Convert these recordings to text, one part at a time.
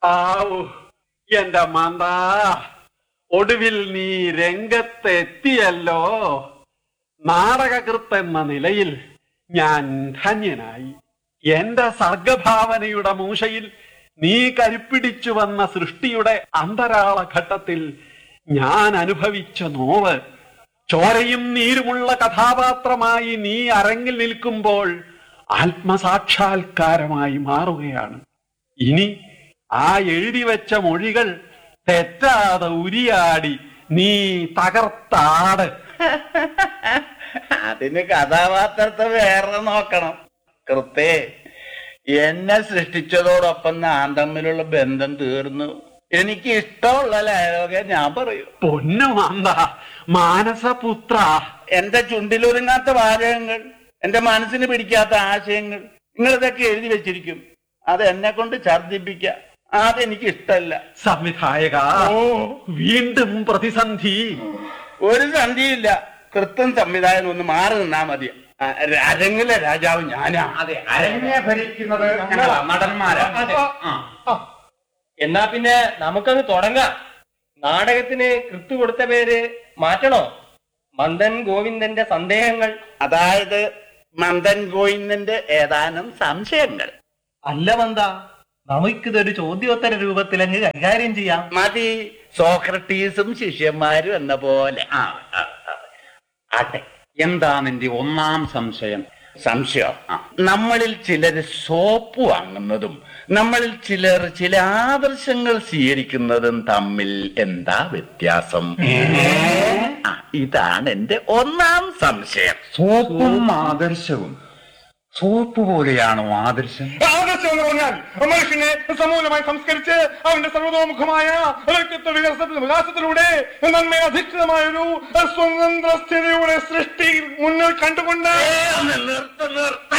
ആവു എന്റെ മാന്താ ഒടുവിൽ നീ രംഗത്തെത്തിയല്ലോ നാടകകൃത്ത് എന്ന നിലയിൽ ഞാൻ ധന്യനായി എന്റെ സർഗഭാവനയുടെ മൂശയിൽ നീ കരുപ്പിടിച്ചു വന്ന സൃഷ്ടിയുടെ അന്തരാള ഘട്ടത്തിൽ ഞാൻ അനുഭവിച്ച നോവ് ചോരയും നീരുമുള്ള കഥാപാത്രമായി നീ അരങ്ങിൽ നിൽക്കുമ്പോൾ ആത്മസാക്ഷാത്കാരമായി മാറുകയാണ് ഇനി ആ എഴുതി വെച്ച മൊഴികൾ തെറ്റാതെ ഉരിയാടി നീ തകർത്താട് അതിന് കഥാപാത്രത്തെ വേറെ നോക്കണം കൃത്തേ എന്നെ സൃഷ്ടിച്ചതോടൊപ്പം ഞാൻ തമ്മിലുള്ള ബന്ധം തീർന്നു എനിക്ക് ഇഷ്ടമുള്ള ഡയലോഗേ ഞാൻ പറയൂ പൊന്നു മാന്ത മാനസപുത്ര എന്റെ ചുണ്ടിലൊതുങ്ങാത്ത വാചകങ്ങൾ എന്റെ മനസ്സിന് പിടിക്കാത്ത ആശയങ്ങൾ നിങ്ങൾ ഇതൊക്കെ എഴുതി വെച്ചിരിക്കും അത് എന്നെ കൊണ്ട് ഛർദിപ്പിക്ക അതെനിക്ക് ഇഷ്ടമല്ല സംവിധായക വീണ്ടും പ്രതിസന്ധി ഒരു സന്ധിയില്ല കൃത്യം സംവിധാനം ഒന്ന് മാറി നിന്നാ മതി ആ, അരങ്ങിലെ രാജാവ് ഞാനാ അതെ അരങ്ങിനെ ഭരിക്കുന്നത് ഞങ്ങളാ നടന്മാരാ അതെ ആ. എന്നാ പിന്നെ നമുക്കങ്ങ് തുടങ്ങാം നാടകത്തിന് കൃത്തു കൊടുത്ത പേര് മാറ്റണോ മന്ദൻ ഗോവിന്ദന്റെ സന്ദേഹങ്ങൾ അതായത് മന്ദൻ ഗോവിന്ദന്റെ ഏതാനും സംശയങ്ങൾ അല്ല മന്ദ നമുക്കിതൊരു ചോദ്യോത്തര രൂപത്തിൽ അങ്ങ് കൈകാര്യം ചെയ്യാം മതി സോക്രട്ടീസും ശിഷ്യന്മാരും എന്ന പോലെ ആ, ആ, ആ. ആട്ടെ എന്താ നിന്റെ ഒന്നാം സംശയം സംശയം നമ്മളിൽ ചിലർ സോപ്പ് വാങ്ങുന്നതും നമ്മളിൽ ചിലർ ചില ആദർശങ്ങൾ സ്വീകരിക്കുന്നതും തമ്മിൽ എന്താ വ്യത്യാസം ആ, ഇതാണ് എന്റെ ഒന്നാം സംശയം സോപ്പും ആദർശവും സോപ്പ് പോലെയാണോ ആദർശം ആദർശം എന്ന് പറഞ്ഞാൽ മനുഷ്യനെ സമൂലമായി സംസ്കരിച്ച് അവന്റെ സർവതോമുഖമായ വ്യക്തിത്വ വികസന വികാസത്തിലൂടെ നന്മ അധിഷ്ഠിതമായ ഒരു സ്വതന്ത്ര സ്ഥിതിയുടെ സൃഷ്ടി മുന്നിൽ കണ്ടുകൊണ്ട് ഏ, ഒന്ന് നിർത്ത് നിർത്ത്.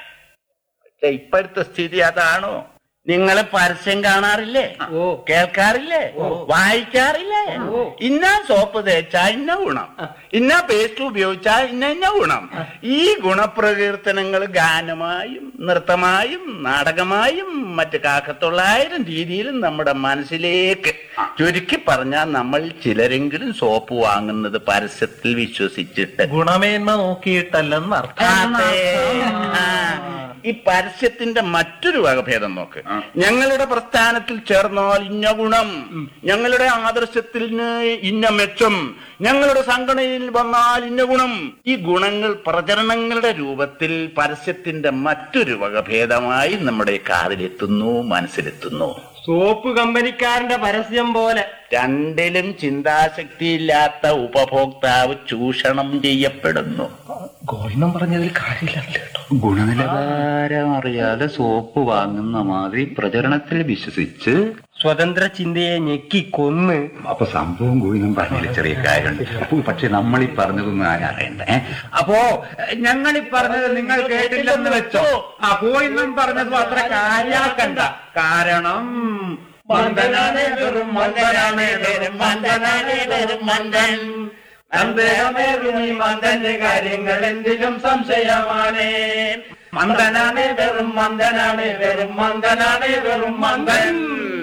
പക്ഷെ ഇപ്പോഴത്തെ സ്ഥിതി അതാണോ നിങ്ങൾ പരസ്യം കാണാറില്ലേ കേൾക്കാറില്ലേ വായിക്കാറില്ലേ ഇന്ന സോപ്പ് തേച്ചാ ഇന്ന ഗുണം ഇന്ന പേസ്റ്റ് ഉപയോഗിച്ചാ ഇന്ന ഇന്ന ഗുണം ഈ ഗുണപ്രകീർത്തനങ്ങൾ ഗാനമായും നൃത്തമായും നാടകമായും മറ്റ് കാക്കത്തൊള്ളായിരം രീതിയിലും നമ്മുടെ മനസ്സിലേക്ക് ചുരുക്കി പറഞ്ഞാൽ നമ്മൾ ചിലരെങ്കിലും സോപ്പ് വാങ്ങുന്നത് പരസ്യത്തിൽ വിശ്വസിച്ചിട്ട് ഗുണമേന്മ നോക്കിയിട്ടല്ലെന്ന് അർത്ഥം അതെ. ആ. ഈ പരസ്യത്തിന്റെ മറ്റൊരു വകഭേദം നോക്ക് ഞങ്ങളുടെ പ്രസ്ഥാനത്തിൽ ചേർന്നാൽ ഇന്ന ഗുണം ഞങ്ങളുടെ ആദർശത്തിന് ഇന്ന മെച്ചം ഞങ്ങളുടെ സംഘടനയിൽ വന്നാൽ ഇന്ന ഗുണം ഈ ഗുണങ്ങൾ പ്രചരണങ്ങളുടെ രൂപത്തിൽ പരസ്യത്തിന്റെ മറ്റൊരു വകഭേദമായി നമ്മുടെ കാതിലെത്തുന്നു മനസ്സിലെത്തുന്നു സോപ്പ് കമ്പനിക്കാരന്റെ പരസ്യം പോലെ രണ്ടിലും ചിന്താശക്തിയില്ലാത്ത ഉപഭോക്താവ് ചൂഷണം ചെയ്യപ്പെടുന്നു ഗോവിന്ദൻ പറഞ്ഞതിൽ കാര്യമില്ല കേട്ടോ ഗുണനിലവാരം അറിയാതെ സോപ്പ് വാങ്ങുന്ന മാതിരി പ്രചരണത്തിൽ വിശ്വസിച്ച് സ്വതന്ത്ര ചിന്തയെ ഞെക്കി കൊന്ന് അപ്പൊ സംഭവം ഗോവിന്ദൻ പറഞ്ഞതിൽ ചെറിയ കാര്യമുണ്ട് അപ്പൊ പക്ഷെ നമ്മൾ ഈ പറഞ്ഞതൊന്നും ആരും അറിയണ്ട ഏ? അപ്പോ ഞങ്ങൾ ഈ പറഞ്ഞത് നിങ്ങൾ കേട്ടില്ലെന്ന് വെച്ചോ ആ ഗോവിന്ദൻ പറഞ്ഞതും അത്ര കാര്യാക്കണ്ട കാരണം മന്ദനാണ് വെറും മന്ദനാണ് വെറും മന്ദനാണ് വെറും മന്ദൻ സന്ദേഹമേറും ഈ മന്ദന്റെ കാര്യങ്ങൾ എന്തിലും സംശയമാണ് മന്ദനാണ് വെറും മന്ദനാണ് വെറും മന്ദനാണ് വെറും മന്ദൻ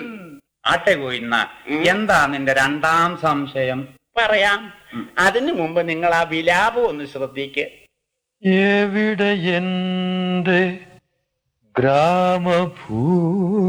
ആട്ടെ ഗോയിന്ന എന്താ നിന്റെ രണ്ടാം സംശയം പറയാം അതിനു മുമ്പ് നിങ്ങൾ ആ വിലാപം ഒന്ന് ശ്രദ്ധിക്ക് എവിടെ എന്റെ ഗ്രാമഭൂമി